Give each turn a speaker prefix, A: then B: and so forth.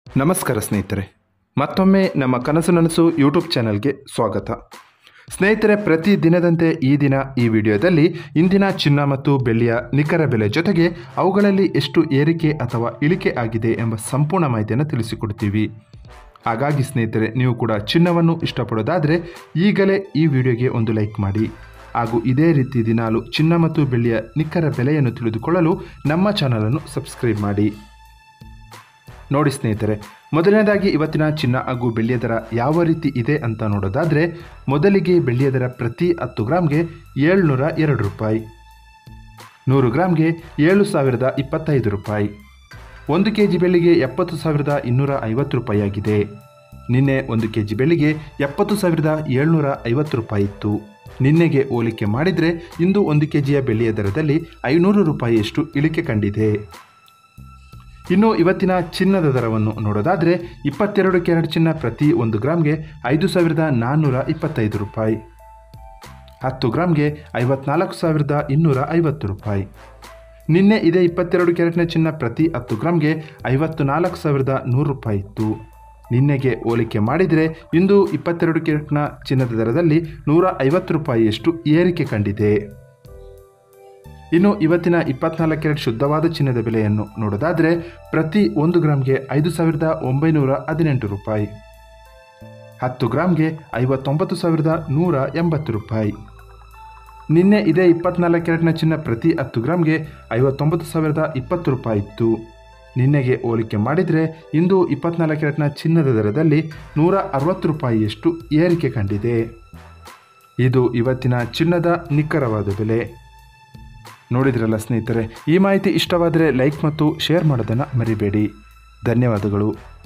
A: ನಮಸ್ಕಾರ ಸ್ನೇಹಿತರೆ ಮತ್ತೊಮ್ಮೆ ನಮ್ಮ ಕನಸು ನನಸು ಯೂಟ್ಯೂಬ್ ಚಾನಲ್ಗೆ ಸ್ವಾಗತ ಸ್ನೇಹಿತರೆ ಪ್ರತಿ ದಿನದಂತೆ ಈ ದಿನ ಈ ವಿಡಿಯೋದಲ್ಲಿ ಇಂದಿನ ಚಿನ್ನ ಮತ್ತು ಬೆಳ್ಳಿಯ ನಿಖರ ಬೆಲೆ ಜೊತೆಗೆ ಅವುಗಳಲ್ಲಿ ಎಷ್ಟು ಏರಿಕೆ ಅಥವಾ ಇಳಿಕೆ ಆಗಿದೆ ಎಂಬ ಸಂಪೂರ್ಣ ಮಾಹಿತಿಯನ್ನು ತಿಳಿಸಿಕೊಡ್ತೀವಿ ಹಾಗಾಗಿ ಸ್ನೇಹಿತರೆ ನೀವು ಕೂಡ ಚಿನ್ನವನ್ನು ಇಷ್ಟಪಡೋದಾದರೆ ಈಗಲೇ ಈ ವಿಡಿಯೋಗೆ ಒಂದು ಲೈಕ್ ಮಾಡಿ ಹಾಗೂ ಇದೇ ರೀತಿ ದಿನಾಲು ಚಿನ್ನ ಮತ್ತು ಬೆಳ್ಳಿಯ ನಿಖರ ಬೆಲೆಯನ್ನು ತಿಳಿದುಕೊಳ್ಳಲು ನಮ್ಮ ಚಾನಲನ್ನು ಸಬ್ಸ್ಕ್ರೈಬ್ ಮಾಡಿ ನೋಡಿ ಸ್ನೇಹಿತರೆ ಮೊದಲನೇದಾಗಿ ಇವತ್ತಿನ ಚಿನ್ನ ಹಾಗೂ ಬೆಳ್ಳಿಯ ದರ ಯಾವ ರೀತಿ ಇದೆ ಅಂತ ನೋಡೋದಾದರೆ ಮೊದಲಿಗೆ ಬೆಳ್ಳಿಯ ದರ ಪ್ರತಿ ಹತ್ತು ಗ್ರಾಮ್ಗೆ ಏಳ್ನೂರ ಎರಡು ರೂಪಾಯಿ ನೂರು ಗ್ರಾಮ್ಗೆ ಏಳು ಸಾವಿರದ ಇಪ್ಪತ್ತೈದು ರೂಪಾಯಿ ಒಂದು ಕೆ ಜಿ ಬೆಳ್ಳಿಗೆ ಎಪ್ಪತ್ತು ಸಾವಿರದ ಇನ್ನೂರ ಐವತ್ತು ರೂಪಾಯಿ ಆಗಿದೆ ನಿನ್ನೆ ಒಂದು ಕೆ ಜಿ ಬೆಳ್ಳಿಗೆ ಎಪ್ಪತ್ತು ಸಾವಿರದ ಏಳ್ನೂರ ಐವತ್ತು ರೂಪಾಯಿ ಇತ್ತು ನಿನ್ನೆಗೆ ಹೋಲಿಕೆ ಮಾಡಿದರೆ ಇಂದು ಒಂದು ಕೆ ಜಿಯ ಬೆಳ್ಳಿಯ ದರದಲ್ಲಿ ಐನೂರು ರೂಪಾಯಿಯಷ್ಟು ಇಳಿಕೆ ಕಂಡಿದೆ ಇನ್ನು ಇವತ್ತಿನ ಚಿನ್ನದ ದರವನ್ನು ನೋಡೋದಾದರೆ ಇಪ್ಪತ್ತೆರಡು ಕ್ಯಾರೆಟ್ ಚಿನ್ನ ಪ್ರತಿ ಒಂದು ಗ್ರಾಮ್ಗೆ ಐದು ಸಾವಿರದ ನಾನ್ನೂರ ಇಪ್ಪತ್ತೈದು ರೂಪಾಯಿ ಹತ್ತು ಗ್ರಾಮ್ಗೆ ಐವತ್ನಾಲ್ಕು ಸಾವಿರದ ಇನ್ನೂರ ಐವತ್ತು ರೂಪಾಯಿ ನಿನ್ನೆ ಇದೇ ಇಪ್ಪತ್ತೆರಡು ಕ್ಯಾರೆಟ್ನ ಚಿನ್ನ ಪ್ರತಿ ಹತ್ತು ಗ್ರಾಮ್ಗೆ ಐವತ್ತು ನಾಲ್ಕು ಸಾವಿರದ ನೂರು ರೂಪಾಯಿ ಇತ್ತು ನಿನ್ನೆಗೆ ಹೋಲಿಕೆ ಮಾಡಿದರೆ ಇಂದು ಇಪ್ಪತ್ತೆರಡು ಕ್ಯಾರೆಟ್ನ ಚಿನ್ನದ ದರದಲ್ಲಿ ನೂರ ಐವತ್ತು ರೂಪಾಯಿಯಷ್ಟು ಏರಿಕೆ ಕಂಡಿದೆ ಇನ್ನು ಇವತ್ತಿನ ಇಪ್ಪತ್ನಾಲ್ಕು ಕ್ಯಾರೆಟ್ ಶುದ್ಧವಾದ ಚಿನ್ನದ ಬೆಲೆಯನ್ನು ನೋಡೋದಾದರೆ ಪ್ರತಿ ಒಂದು ಗ್ರಾಮ್ಗೆ ಐದು ಸಾವಿರದ ಒಂಬೈನೂರ ಹದಿನೆಂಟು ರೂಪಾಯಿ ಹತ್ತು ಗ್ರಾಮ್ಗೆ ಐವತ್ತೊಂಬತ್ತು ಸಾವಿರದ ನೂರ ಎಂಬತ್ತು ರೂಪಾಯಿ ನಿನ್ನೆ ಇದೇ ಇಪ್ಪತ್ನಾಲ್ಕು ಕ್ಯಾರೆಟ್ನ ಚಿನ್ನ ಪ್ರತಿ ಹತ್ತು ಗ್ರಾಮ್ಗೆ ಐವತ್ತೊಂಬತ್ತು ಸಾವಿರದ ಇಪ್ಪತ್ತು ರೂಪಾಯಿ ಇತ್ತು ನಿನ್ನೆಗೆ ಹೋಲಿಕೆ ಮಾಡಿದರೆ ಇಂದು ಇಪ್ಪತ್ನಾಲ್ಕು ಕ್ಯಾರೆಟ್ನ ಚಿನ್ನದ ದರದಲ್ಲಿ ನೂರ ಅರವತ್ತು ರೂಪಾಯಿಯಷ್ಟು ಏರಿಕೆ ಕಂಡಿದೆ ಇದು ಇವತ್ತಿನ ಚಿನ್ನದ ನಿಖರವಾದ ಬೆಲೆ ನೋಡಿದ್ರಲ್ಲ ಸ್ನೇಹಿತರೆ ಈ ಮಾಹಿತಿ ಇಷ್ಟವಾದರೆ ಲೈಕ್ ಮತ್ತು ಶೇರ್ ಮಾಡೋದನ್ನು ಮರಿಬೇಡಿ ಧನ್ಯವಾದಗಳು